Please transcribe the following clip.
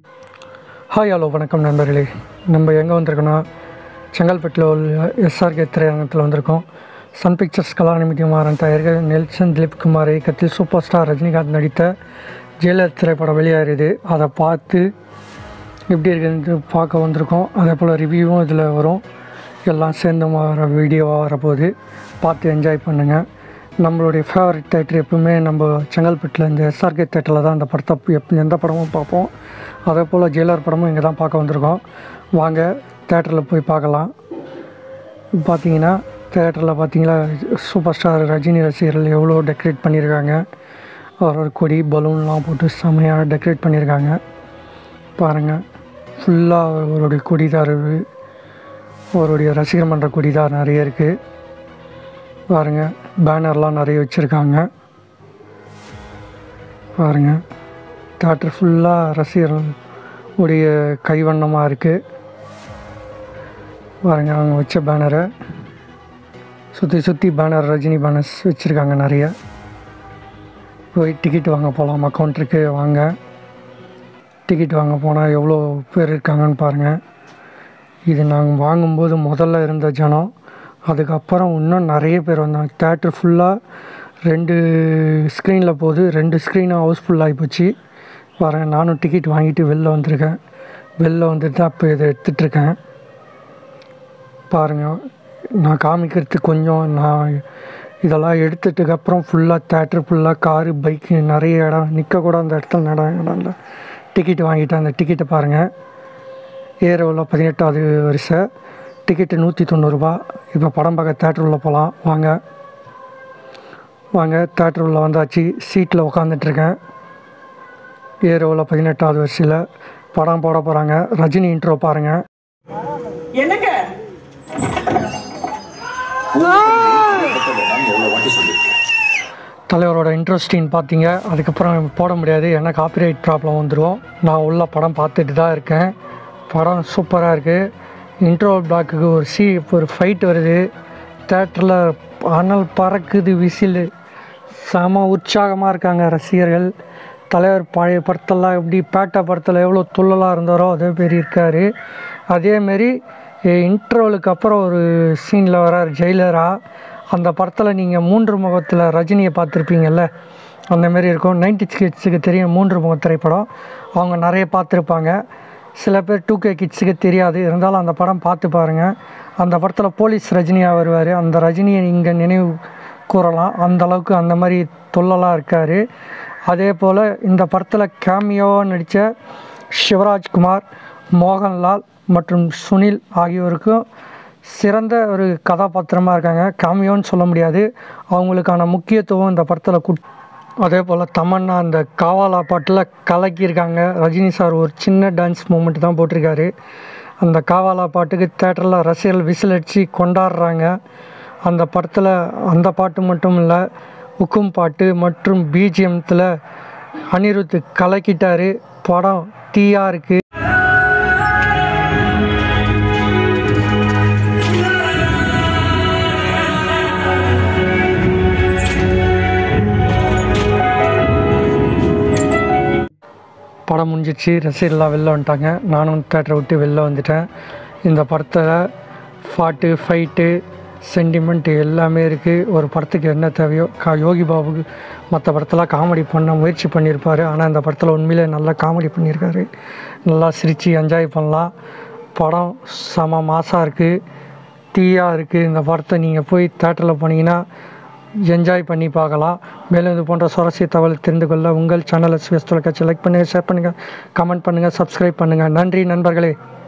hi hello வணக்கம் நண்பர்களே நம்ம எங்கே வந்திருக்கோன்னா செங்கல்பட்டில் உள்ள எஸ்ஆர்கே திரையரங்கத்தில் வந்திருக்கோம் சன் பிக்சர்ஸ் கலாநிதி குமாரன் தயாரிக்க நெல்சன் திலீப் குமார் இயக்கத்தில் சூப்பர் ஸ்டார் ரஜினிகாந்த் நடித்த ஜெயலலிதா திரைப்படம் வெளியாகிறது அதை பார்த்து எப்படி இருக்குன்னு பார்க்க வந்திருக்கோம் அதே போல் ரிவ்யூவும் இதில் வரும் எல்லாம் சேர்ந்து வர வீடியோவாக வரப்போகுது பார்த்து என்ஜாய் பண்ணுங்கள் நம்மளுடைய ஃபேவரட் தேட்டர் எப்பவுமே நம்ம செங்கல்பட்டில் இந்த எஸ்ஆர்கே தேட்டரில் தான் அந்த படத்தை எப் எந்த படமும் பார்ப்போம் அதே போல் ஜெயிலர் படமும் இங்கே தான் பார்க்க வந்திருக்கோம் வாங்க தேட்டரில் போய் பார்க்கலாம் பார்த்தீங்கன்னா தேட்டரில் பார்த்தீங்களா சூப்பர் ஸ்டார் ரஜினி ரசிகர்கள் எவ்வளோ டெக்கரேட் பண்ணியிருக்காங்க அவரோட கொடி பலூன்லாம் போட்டு செம்மையாக டெக்கரேட் பண்ணியிருக்காங்க பாருங்கள் ஃபுல்லாக அவருடைய கொடி தான் இருக்குது அவருடைய ரசிகர் மன்ற கொடி தான் நிறைய இருக்குது பாருங்கள் பேனர்லாம் நிறைய வச்சுருக்காங்க பாருங்கள் தேட்டர் ஃபுல்லாக ரசிகர்கள் உடைய கைவண்ணமாக இருக்குது பாருங்க அவங்க வச்ச பேனரை சுற்றி சுற்றி பேனர் ரஜினி பேனர்ஸ் வச்சுருக்காங்க நிறைய போய் டிக்கெட் வாங்க போகலாம் அக்கௌண்ட்டுக்கு வாங்க டிக்கெட் வாங்க போனால் எவ்வளோ பேர் இருக்காங்கன்னு பாருங்கள் இது நாங்கள் வாங்கும்போது முதல்ல இருந்த ஜனம் அதுக்கப்புறம் இன்னும் நிறைய பேர் வந்தாங்க தேட்டர் ஃபுல்லாக ரெண்டு ஸ்க்ரீனில் போகுது ரெண்டு ஸ்க்ரீனும் ஹவுஸ்ஃபுல் ஆகி போச்சு வரேன் நானும் டிக்கெட் வாங்கிட்டு வெளில வந்திருக்கேன் வெளில வந்துட்டு தான் இப்போ இதை எடுத்துகிட்ருக்கேன் பாருங்கள் நான் காமிக்கிறதுக்கு கொஞ்சம் நான் இதெல்லாம் எடுத்துட்டுக்கப்புறம் ஃபுல்லாக தேட்டர் ஃபுல்லாக காரு பைக்கு நிறைய இடம் நிற்கக்கூட அந்த இடத்துல இடம் இடம் இல்லை டிக்கெட் வாங்கிட்டேன் அந்த டிக்கெட்டை பாருங்கள் ஏரோவில் பதினெட்டாவது வரிசை டிக்கெட்டு நூற்றி தொண்ணூறுரூபா இப்போ படம் பார்க்க தேட்டர் உள்ள போகலாம் வாங்க வாங்க தேட்டர் உள்ள வந்தாச்சு சீட்டில் உட்காந்துட்ருக்கேன் ஏரோவில் பதினெட்டாவது வரிசையில் படம் போட போகிறாங்க ரஜினி இன்ட்ரோ பாருங்கள் என்னங்க தலைவரோட இன்ட்ரெஸ்டின்னு பார்த்தீங்க அதுக்கப்புறம் போட முடியாது ஏன்னா காப்பிரைட் ப்ராப்ளம் வந்துடும் நான் உள்ள படம் பார்த்துட்டு தான் இருக்கேன் படம் சூப்பராக இருக்குது இன்ட்ரோ பிளாக்குக்கு ஒரு சி ஒரு ஃபைட் வருது தேட்டரில் அனல் பறக்குது விசில் செம உற்சாகமாக இருக்காங்க ரசிகர்கள் தலைவர் பழைய படத்தெல்லாம் எப்படி பேட்டா படத்தில் எவ்வளோ துள்ளலாக இருந்தாரோ அதே மாரி இருக்கார் அதேமாரி இன்ட்ரோலுக்கு அப்புறம் ஒரு சீனில் வரார் ஜெயிலரா அந்த படத்தில் நீங்கள் மூன்று முகத்தில் ரஜினியை பார்த்துருப்பீங்கல்ல அந்த மாதிரி இருக்கும் நைன்டி கிட்ஸுக்கு தெரியும் மூன்று முக திரைப்படம் அவங்க நிறைய பார்த்துருப்பாங்க சில பேர் டூ கே கிட்ஸுக்கு தெரியாது இருந்தாலும் அந்த படம் பார்த்து பாருங்கள் அந்த படத்தில் போலீஸ் ரஜினியாக வருவார் அந்த ரஜினியை இங்கே நினைவு கூறலாம் அந்த அளவுக்கு அந்த மாதிரி துள்ளலாக இருக்கார் அதே போல் இந்த படத்தில் கேமியோவாக நடித்த சிவராஜ்குமார் மோகன்லால் மற்றும் சுனில் ஆகியோருக்கும் சிறந்த ஒரு கதாபாத்திரமாக இருக்காங்க காமியோன்னு சொல்ல முடியாது அவங்களுக்கான முக்கியத்துவம் இந்த படத்தில் குட் அதே போல் தமன்னா அந்த காவாலா பாட்டில் கலக்கியிருக்காங்க ரஜினி சார் ஒரு சின்ன டான்ஸ் மூமெண்ட் தான் போட்டிருக்காரு அந்த காவாலா பாட்டுக்கு தேட்டரில் ரசிகர்கள் விசில் அடித்து கொண்டாடுறாங்க அந்த படத்தில் அந்த பாட்டு மட்டும் இல்லை உக்கும் பாட்டு மற்றும் பிஜிஎம்த்தில் அனிருத் கலக்கிட்டாரு படம் தீயாக இருக்குது படம் முடிஞ்சிச்சு ரசிகர்லாம் வெளில வந்துட்டாங்க நானும் தேட்டரை விட்டு வெளில வந்துட்டேன் இந்த படத்தில் பாட்டு ஃபைட்டு சென்டிமெண்ட் எல்லாமே இருக்குது ஒரு படத்துக்கு என்ன தேவையோ கா யோகி பாபுக்கு மற்ற படத்தெல்லாம் காமெடி பண்ண முயற்சி பண்ணியிருப்பார் ஆனால் இந்த படத்தில் உண்மையிலே நல்லா காமெடி பண்ணியிருக்காரு நல்லா சிரித்து என்ஜாய் பண்ணலாம் படம் செம மாசாக இருக்குது தீயாக இருக்குது இந்த படத்தை நீங்கள் போய் தேட்டரில் போனீங்கன்னா என்ஜாய் பண்ணி பார்க்கலாம் மேலும் இது போன்ற சுவாரஸ்ய தகவல் தெரிந்து கொள்ள உங்கள் சேனலை சுயஸ் தொலைக்காட்சி லைக் பண்ணுங்கள் ஷேர் பண்ணுங்கள் கமெண்ட் பண்ணுங்கள் சப்ஸ்கிரைப் பண்ணுங்கள் நன்றி நண்பர்களே